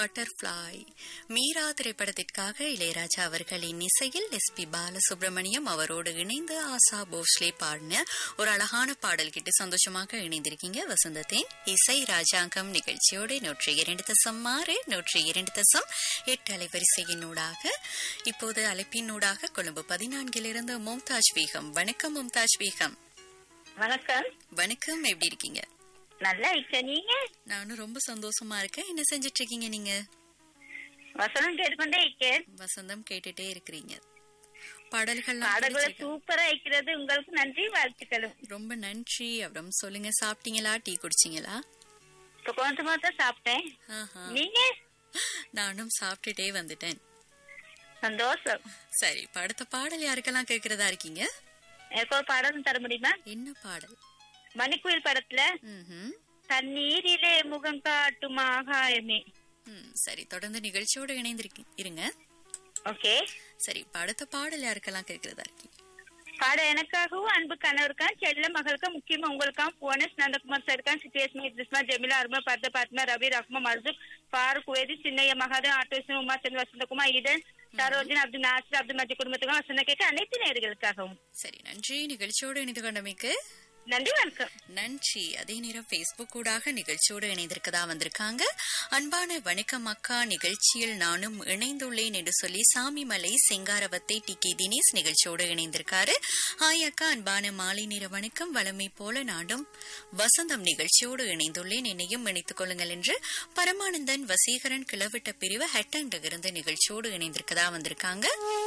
Butterfly Meera திரைப்படத்திற்காக இளையராஜா அவர்களின் இசையில் எஸ் பி பாலசுப்ரமணியம் அவரோடு இணைந்து ஆசா போஸ்லே பாடின ஒரு அழகான பாடல் கிட்டு சந்தோஷமாக இணைந்திருக்கீங்க வசந்தத்தின் இசை ராஜாங்கம் நிகழ்ச்சியோடு நூற்றி இரண்டு தசம் ஆறு நூற்றி இரண்டு தசம் எட்டு அலைவரிசையினூடாக இப்போது அழைப்பினூடாக கொழும்பு பதினான்கிலிருந்து மும்தாஜ் பேகம் வணக்கம் மும்தாஜ் பேகம் வணக்கம் வணக்கம் எப்படி இருக்கீங்க நல்லா இருக்க நீங்க நானும் ரொம்ப சந்தோஷமா இருக்கேன் என்ன செஞ்சிட்டு இருக்கீங்க நீங்க வசனம் கேட்டுக்கொண்டே இருக்கேன் வசந்தம் கேட்டுட்டே இருக்கிறீங்க பாடல்கள் பாடல்களை சூப்பரா இருக்கிறது உங்களுக்கு நன்றி வாழ்த்துக்களும் ரொம்ப நன்றி அப்புறம் சொல்லுங்க சாப்பிட்டீங்களா டீ குடிச்சீங்களா இப்ப கொஞ்சமா தான் சாப்பிட்டேன் ஆஹா. நீங்க நானும் சாப்பிட்டுட்டே வந்துட்டேன் சந்தோஷம் சரி இப்ப அடுத்த பாடல் யாருக்கெல்லாம் கேக்குறதா இருக்கீங்க எனக்கு ஒரு பாடலும் தர முடியுமா என்ன பாடல் மணிக்குயில் படத்துல ம்ஹும். தண்ணீரிலே முகம் காட்டும் ஆகாயமே ம், சரி தொடர்ந்து நிகழ்ச்சியோட இணைந்திருக்கீங்க இருங்க ஓகே சரி இப்ப அடுத்த பாடல் யாருக்கெல்லாம் கேக்குறதா இருக்கீங்க பாட எனக்காகவும் அன்பு கணவருக்கான் செல்ல மகளுக்கு முக்கியமா உங்களுக்காம் புவனேஷ் நந்தகுமார் சர்கான் சித்தேஸ்மி இத்ரிஸ்மா ஜெமிலா அருமா பர்த பாத்மா ரவி ரஹ்மா மர்சூக் ஃபாரூக் வேதி சின்னைய மகாதேவ் ஆட்டோசன் உமா சந்திர வசந்தகுமார் ஈடன் சரோஜன் அப்துல் நாசிர் அப்துல் மஜி குடும்பத்துக்கும் வசந்த கேட்க அனைத்து நேர்களுக்காகவும் சரி நன்றி நிகழ்ச்சியோடு இணைந்து கொண்டமைக்கு நன்றி வணக்கம் நன்றி அதே நேரம் பேஸ்புக் ஊடாக நிகழ்ச்சியோடு இணைந்திருக்கதா வந்திருக்காங்க அன்பான வணக்கம் அக்கா நிகழ்ச்சியில் நானும் இணைந்துள்ளேன் என்று சொல்லி சாமிமலை செங்காரவத்தை டி கே தினேஷ் நிகழ்ச்சியோடு இணைந்திருக்காரு ஹாய் அக்கா அன்பான மாலை நேர வணக்கம் வளமை போல நானும் வசந்தம் நிகழ்ச்சியோடு இணைந்துள்ளேன் என்னையும் இணைத்துக் கொள்ளுங்கள் என்று பரமானந்தன் வசீகரன் கிளவிட்ட பிரிவு ஹெட்டங்கிருந்து நிகழ்ச்சியோடு இணைந்திருக்கதா வந்திருக்காங்க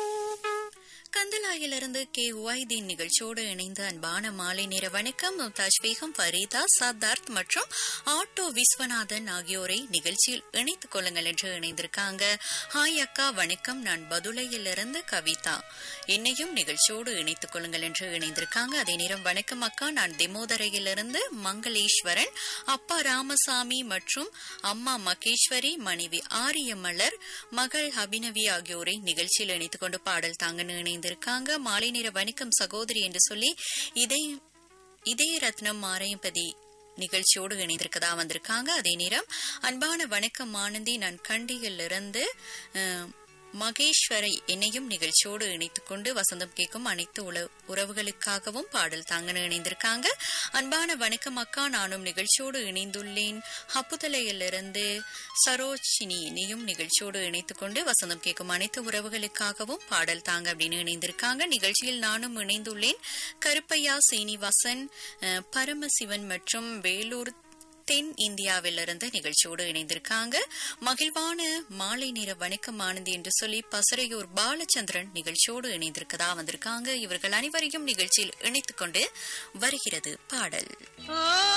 கந்தலாயிலிருந்து கே உவாய்தீன் நிகழ்ச்சியோடு இணைந்து அன்பான மாலை நேர வணக்கம் மும்தாஜ் பேகம் ஃபரீதா சத்தார்த் மற்றும் ஆட்டோ விஸ்வநாதன் ஆகியோரை நிகழ்ச்சியில் இணைத்துக் கொள்ளுங்கள் என்று இணைந்திருக்காங்க ஹாய் அக்கா வணக்கம் நான் பதுளையிலிருந்து கவிதா என்னையும் நிகழ்ச்சியோடு இணைத்துக் கொள்ளுங்கள் என்று இணைந்திருக்காங்க அதே நேரம் வணக்கம் அக்கா நான் திமோதரையிலிருந்து மங்களேஸ்வரன் அப்பா ராமசாமி மற்றும் அம்மா மகேஸ்வரி மனைவி ஆரியமலர் மகள் அபினவி ஆகியோரை நிகழ்ச்சியில் இணைத்துக் கொண்டு பாடல் தாங்கன்னு இணைந்திருக்காங்க மாலை நேர வணிகம் சகோதரி என்று சொல்லி இதே இதே ரத்னம் மாரையம்பதி நிகழ்ச்சியோடு இணைந்திருக்கதா வந்திருக்காங்க அதே நேரம் அன்பான வணக்கம் ஆனந்தி நான் கண்டியிலிருந்து அஹ், மகேஸ்வரை என்னையும் நிகழ்ச்சியோடு இணைத்துக் கொண்டு வசந்தம் கேட்கும் அனைத்து உல- உறவுகளுக்காகவும் பாடல் தாங்கன்னு இணைந்திருக்காங்க அன்பான வணக்கம் அக்கா நானும் நிகழ்ச்சியோடு இணைந்துள்ளேன் ஹப்புதலையிலிருந்து சரோஜினி என்னையும் நிகழ்ச்சியோடு இணைத்துக் கொண்டு வசந்தம் கேட்கும் அனைத்து உறவுகளுக்காகவும் பாடல் தாங்க அப்படின்னு இணைந்திருக்காங்க நிகழ்ச்சியில் நானும் இணைந்துள்ளேன் கருப்பையா சீனிவாசன் அஹ், பரமசிவன் மற்றும் வேலூர் தென் இந்தியாவிலிருந்து நிகழ்ச்சியோடு இணைந்திருக்காங்க மகிழ்வான மாலை நேர வணக்கம் ஆனந்தி என்று சொல்லி பசறையூர் பாலச்சந்திரன் நிகழ்ச்சியோடு இணைந்திருக்கதா வந்திருக்காங்க இவர்கள் அனைவரையும் நிகழ்ச்சியில் இணைத்துக் கொண்டு வருகிறது பாடல்